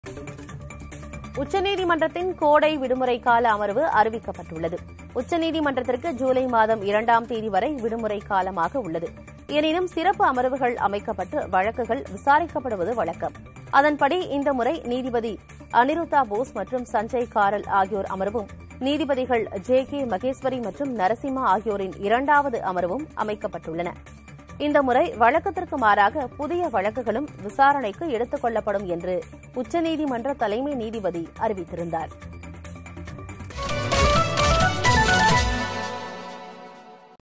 உச்சநீதிமன்றத்தின் கோடை விடுமுறை கால அமர்வு அறிவிக்கப்பட்டுள்ளது உச்சநீதிமன்றத்திற்கு ஜூலை மாதம் இரண்டாம் தேதி வரை விடுமுறை காலமாக உள்ளது எனினும் சிறப்பு அமர்வுகள் அமைக்கப்பட்டு வழக்குகள் விசாரிக்கப்படுவது வழக்கம் அதன்படி இந்த முறை நீதிபதி அனிருத்தா போஸ் மற்றும் சஞ்சய் காரல் ஆகியோர் அமர்வும் நீதிபதிகள் ஜே கே மகேஸ்வரி மற்றும் நரசிம்மா ஆகியோரின் இரண்டாவது அமர்வும் அமைக்கப்பட்டுள்ளன இந்த முறை வழக்கத்திற்கு மாறாக புதிய வழக்குகளும் விசாரணைக்கு எடுத்துக் கொள்ளப்படும் என்று உச்சநீதிமன்ற தலைமை நீதிபதி அறிவித்திருந்தார்